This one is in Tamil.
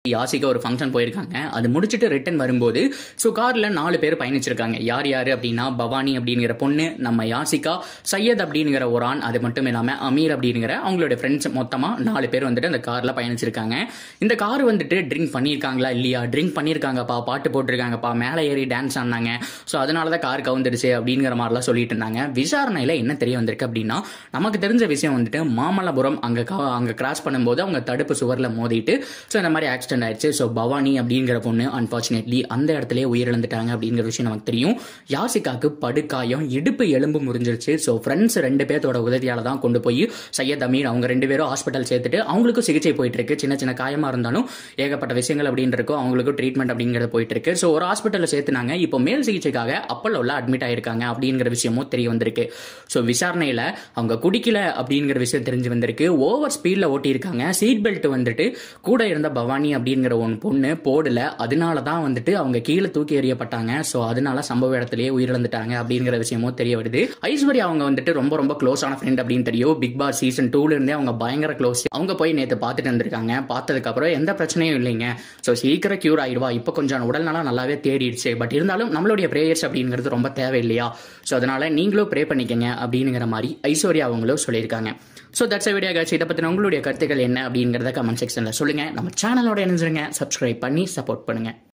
யாசிகா ஒரு ஃபங்க்ஷன் போயிருக்காங்க அது முடிச்சுட்டு ரிட்டர்ன் வரும்போது ஸோ கார்ல நாலு பேர் பயணிச்சிருக்காங்க யார் யார் அப்படின்னா பவானி அப்படிங்கிற பொண்ணு நம்ம யாசிகா சையத் அப்படிங்கிற ஒரு ஆண் அது மட்டும் இல்லாம அமீர் அப்படிங்கிற அவங்களுடைய ஃப்ரெண்ட்ஸ் மொத்தமா நாலு பேர் வந்துட்டு அந்த கார்ல பயணிச்சிருக்காங்க இந்த கார் வந்துட்டு ட்ரிங்க் பண்ணியிருக்காங்களா இல்லையா ட்ரிங்க் பண்ணியிருக்காங்கப்பா பாட்டு போட்டிருக்காங்கப்பா மேலே ஏறி டான்ஸ் ஆடினாங்க ஸோ அதனால தான் கார் கவுந்துருச்சு அப்படிங்கிற மாதிரிலாம் சொல்லிட்டு இருந்தாங்க விசாரணையில் என்ன தெரிய வந்திருக்கு அப்படின்னா நமக்கு தெரிஞ்ச விஷயம் வந்துட்டு மாமல்லபுரம் அங்கே அங்கே கிராஸ் பண்ணும்போது அவங்க தடுப்பு சுவரில் மோதிட்டு ஸோ இந்த மாதிரி ஆக்சிடென்ட் ஆயிடுச்சு ஸோ பவானி அப்படிங்கிற பொண்ணு அன்பார்ச்சுனேட்லி அந்த இடத்துல உயிரிழந்துட்டாங்க அப்படிங்கிற விஷயம் நமக்கு தெரியும் யாசிகாக்கு படுகாயம் இடுப்பு எலும்பு முறிஞ்சிருச்சு ஸோ ஃப்ரெண்ட்ஸ் ரெண்டு பேர்த்தோட உதவியால தான் கொண்டு போய் சையத் அமீர் அவங்க ரெண்டு பேரும் ஹாஸ்பிட்டல் சேர்த்துட்டு அவங்களுக்கும் சிகிச்சை போயிட்டு இருக்கு சின்ன சின்ன காயமா இருந்தாலும் ஏகப்பட்ட விஷயங்கள் அப்படின்னு இருக்கும் அவங்களுக்கும் ட்ரீட்மெண்ட் அப்படிங்கிறது போயிட்டு இருக்கு ஸோ ஒரு ஹாஸ்பிட்டலில் சேர்த்துனாங்க இப்போ மேல் சிகிச்சைக்காக அப்பல்லோல அட்மிட் ஆயிருக்காங்க அப்படிங்கிற விஷயமும் தெரிய வந்திருக்கு ஸோ விசாரணையில் அவங்க குடிக்கல அப்படிங்கிற விஷயம் தெரிஞ்சு வந்திருக்கு ஓவர் ஸ்பீடில் ஓட்டியிருக்காங்க சீட் பெல்ட் வந்துட்டு கூட இருந்த பவானி அப்படிங்கிற ஒன் பொண்ணு போடல அதனால தான் வந்துட்டு அவங்க கீழே தூக்கி எறியப்பட்டாங்க ஸோ அதனால சம்பவ இடத்துலயே உயிரிழந்துட்டாங்க அப்படிங்கிற விஷயமும் தெரிய வருது ஐஸ்வர்யா அவங்க வந்துட்டு ரொம்ப ரொம்ப க்ளோஸான ஃப்ரெண்ட் அப்படின்னு தெரியும் பிக் பாஸ் சீசன் டூல இருந்தே அவங்க பயங்கர க்ளோஸ் அவங்க போய் நேற்று பார்த்துட்டு வந்திருக்காங்க பார்த்ததுக்கு அப்புறம் எந்த பிரச்சனையும் இல்லைங்க ஸோ சீக்கிரம் கியூர் ஆயிடுவா இப்போ கொஞ்சம் உடல்நலம் நல்லாவே தேடிடுச்சு பட் இருந்தாலும் நம்மளுடைய ப்ரேயர்ஸ் அப்படிங்கிறது ரொம்ப தேவை இல்லையா ஸோ அதனால நீங்களும் ப்ரே பண்ணிக்கங்க அப்படிங்கிற மாதிரி ஐஸ்வர்யா அவங்களும் சொல்லியிருக்காங்க ஸோ தட்ஸ் வீடியோ காட்சி இதை பற்றின உங்களுடைய கருத்துக்கள் என்ன அப்படிங்கிறத கமெண்ட் செக்ஷனில் சொல்லுங்கள் நம்ம சேனலோட இணைஞ்சிருங்க சப்ஸ்கிரைப் பண்ணி சப்போர்ட் பண்ணுங்கள்